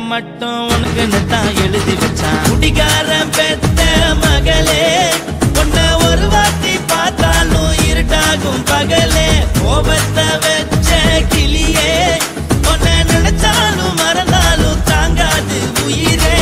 மட்டும் உனக்குன்னு தான் எழுதி வச்சான் குடிகாரன் பெத்த மகளே உன்னை ஒரு வாட்டி பார்த்தாலும் இருட்டாகும் பகலே கோபத்தை வச்ச கிளியே உன்னை நினைச்சாலும் மறந்தாலும் தாங்காது உயிரே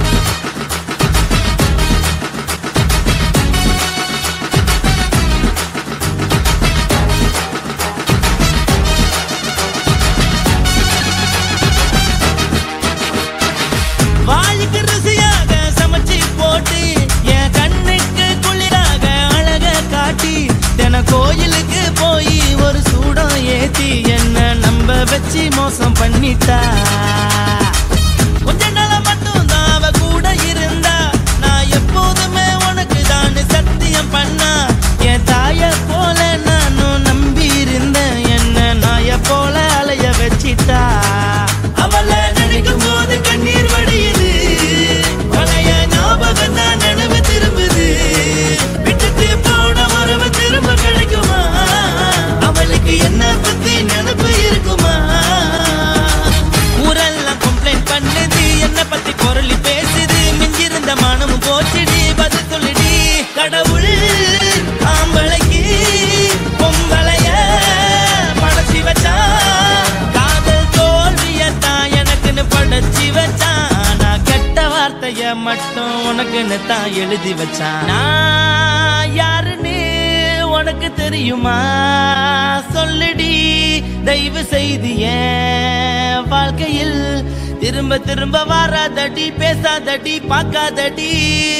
வாய்க்கு ருசியாக சமைச்சு போட்டு என் கண்ணுக்கு குளிராக அழக காட்டி தின கோயிலுக்கு போய் ஒரு சூடம் ஏத்தி என்ன நம்ப வச்சு மோசம் பண்ணிட்டா கொஞ்ச நாள மட்டும் தான் அவ கூட இருந்தா நான் எப்போதுமே உனக்கு தான் சத்தியம் பண்ணா என் தாய போல நானும் நம்பி இருந்தேன் என்ன நாய போல அலைய வச்சிட்டா அவளை நினைக்கும் போது கண்ணீர் வடியுது பழைய ஞாபகம் தான் நினைவு திரும்புது விட்டுட்டு போன உறவு திரும்ப கிடைக்குமா அவளுக்கு என்ன பத்தி நினைப்பு இருக்குமா ஊரெல்லாம் கம்ப்ளைண்ட் பண்ணுது என்ன பத்தி குரலி பேசுது மிஞ்சிருந்த மானமும் போச்சுடி பதில் சொல்லுடி கடவுள் ஆம்பளைக்கு பொம்பளைய படைச்சி வச்சான் காதல் தோல்வியத்தான் எனக்குன்னு படைச்சி வச்சான் நான் கெட்ட வார்த்தைய மட்டும் உனக்குன்னு தான் எழுதி வச்சான் நான் யாருன்னு உனக்கு தெரியுமா சொல்லுடி தயவு செய்து என் வாழ்க்கையில் திரும்ப திரும்ப வராதடி பேசாதடி பார்க்காதடி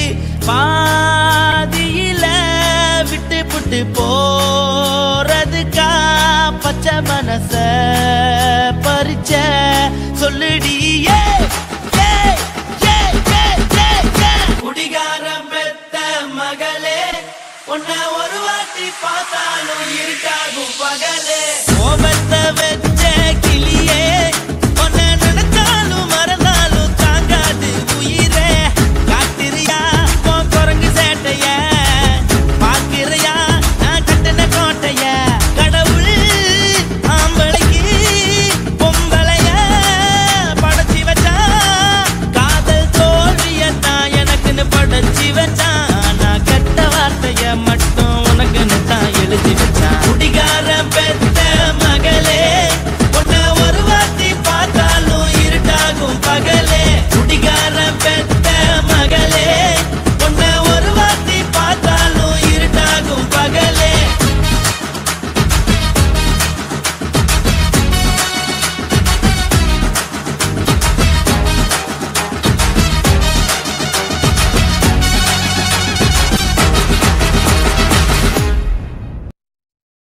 பாதியில விட்டு புட்டு போறதுக்கா பச்சை மனச பறிச்ச சொல்லுடி